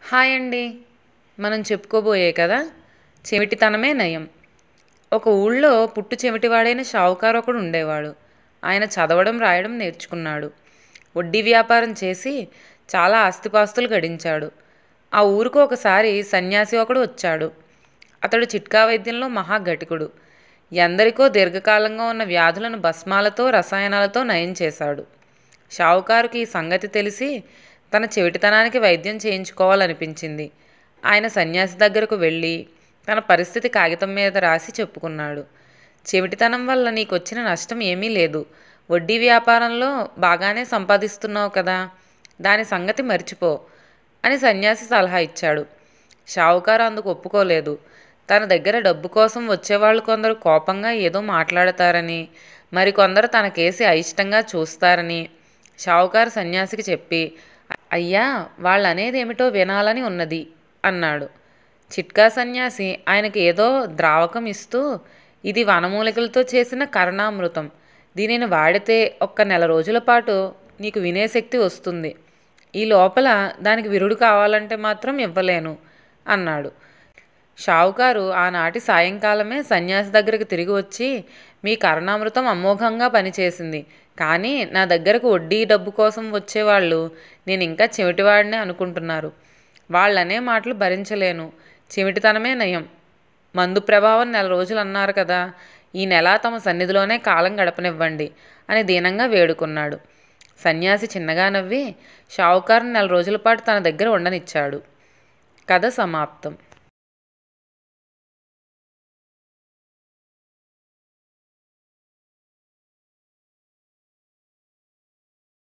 hi అండి మనం చెప్పుకోబోయే కదా చెవిటితనమే నయం ఒక ఊళ్ళో పుట్టు చెవిటివాడైన షావుకారు ఒకడు ఉండేవాడు ఆయన చదవడం రాయడం నేర్చుకున్నాడు వడ్డీ వ్యాపారం చేసి చాలా ఆస్తిపాస్తులు గడించాడు ఆ ఊరికి ఒకసారి సన్యాసి ఒకడు వచ్చాడు అతడు చిట్కా వైద్యంలో మహాఘటికుడు ఎందరికో దీర్ఘకాలంగా ఉన్న వ్యాధులను భస్మాలతో రసాయనాలతో నయం చేశాడు షావుకారుకి ఈ సంగతి తెలిసి తన చెవిటితనానికి వైద్యం చేయించుకోవాలనిపించింది ఆయన సన్యాసి దగ్గరకు వెళ్ళి తన పరిస్థితి కాగితం మీద రాసి చెప్పుకున్నాడు చెవిటితనం వల్ల నీకు వచ్చిన నష్టం ఏమీ లేదు వడ్డీ వ్యాపారంలో బాగానే సంపాదిస్తున్నావు కదా దాని సంగతి మర్చిపో అని సన్యాసి సలహా ఇచ్చాడు షావుకారు అందుకు ఒప్పుకోలేదు తన దగ్గర డబ్బు కోసం వచ్చేవాళ్ళు కొందరు కోపంగా ఏదో మాట్లాడతారని మరికొందరు తన కేసి అయిష్టంగా చూస్తారని షావుకారు సన్యాసికి చెప్పి అయ్యా వాళ్ళు అనేది ఏమిటో వినాలని ఉన్నది అన్నాడు చిట్కా సన్యాసి ఆయనకి ఏదో ద్రావకం ఇస్తూ ఇది వనమూలికలతో చేసిన కరుణామృతం దీనిని వాడితే ఒక్క నెల రోజుల పాటు నీకు వినే శక్తి వస్తుంది ఈ లోపల దానికి విరుడు కావాలంటే మాత్రం ఇవ్వలేను అన్నాడు షావుకారు ఆనాటి సాయంకాలమే సన్యాసి దగ్గరికి తిరిగి వచ్చి మీ కరుణామృతం అమోఘంగా పనిచేసింది కానీ నా దగ్గరకు వడ్డీ డబ్బు కోసం వచ్చేవాళ్ళు నేను ఇంకా చెవిటివాడినే అనుకుంటున్నారు వాళ్ళనే మాటలు భరించలేను చెవిటితనమే నయం మందు ప్రభావం నెల రోజులు అన్నారు కదా ఈ నెల తమ సన్నిధిలోనే కాలం గడపనివ్వండి అని దీనంగా వేడుకున్నాడు సన్యాసి చిన్నగా నవ్వి షావుకారుని నెల రోజుల పాటు తన దగ్గర ఉండనిచ్చాడు కథ సమాప్తం